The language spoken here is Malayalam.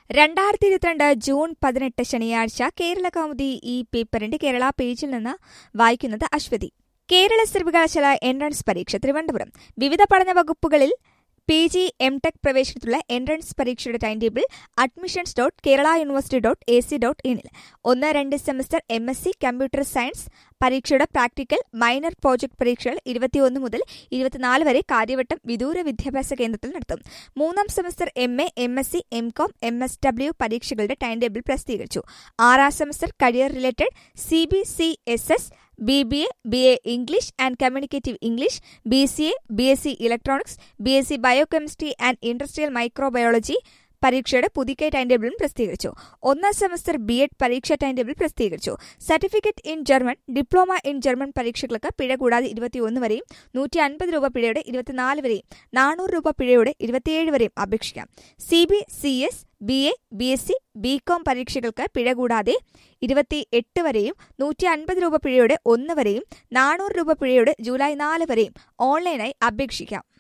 രണ്ടായിരത്തി ഇരുപത്തിരണ്ട് ജൂൺ പതിനെട്ട് ശനിയാഴ്ച കേരള കൗമുദി ഈ പേപ്പറിന്റെ കേരള പേജിൽ നിന്ന് വായിക്കുന്നത് അശ്വതി കേരള സർവകലാശാല എൻട്രൻസ് പരീക്ഷ തിരുവനന്തപുരം വിവിധ പഠന വകുപ്പുകളിൽ പി ജി എം ടെക് പ്രവേശനത്തിലുള്ള എൻട്രൻസ് പരീക്ഷയുടെ time table admissions dot Kerala university dot A C dot ഇനിൽ ഒന്ന് രണ്ട് semester M S C computer science പരീക്ഷയുടെ പ്രാക്ടിക്കൽ മൈനർ പ്രോജക്ട് പരീക്ഷകൾ ഇരുപത്തിയൊന്ന് മുതൽ ഇരുപത്തിനാല് വരെ കാര്യവട്ടം വിദൂര വിദ്യാഭ്യാസ കേന്ദ്രത്തിൽ നടത്തും മൂന്നാം semester M A M S C M com M S W പരീക്ഷകളുടെ ടൈം ടേബിൾ പ്രസിദ്ധീകരിച്ചു ആറാം semester career related C B C S S B B A B A English and communicative English B C A B S C electronics B S C biochemistry and industrial microbiology പരീക്ഷയുടെ പുതുക്കിയ ടൈം ടേബിളും പ്രസിദ്ധീകരിച്ചു ഒന്നാം സെമസ്റ്റർ ബി എഡ് പരീക്ഷാ ടൈം ടേബിൾ പ്രസിദ്ധീകരിച്ചു certificate in German diploma in German പരീക്ഷകൾക്ക് പിഴ കൂടാതെ ഇരുപത്തിയൊന്ന് വരെയും നൂറ്റി അൻപത് രൂപ പിഴയുടെ ഇരുപത്തിനാല് വരെയും നാനൂറ് രൂപ പിഴയുടെ ഇരുപത്തിയേഴ് വരെയും അപേക്ഷിക്കാം C B C S B A B S C B com പരീക്ഷകൾക്ക് പിഴ കൂടാതെ ഇരുപത്തി എട്ട് വരെയും നൂറ്റി അൻപത് രൂപ പിഴയുടെ ഒന്ന് വരെയും നാനൂറ് രൂപ പിഴയുടെ ജൂലൈ നാല് വരെയും ഓൺലൈനായി അപേക്ഷിക്കാം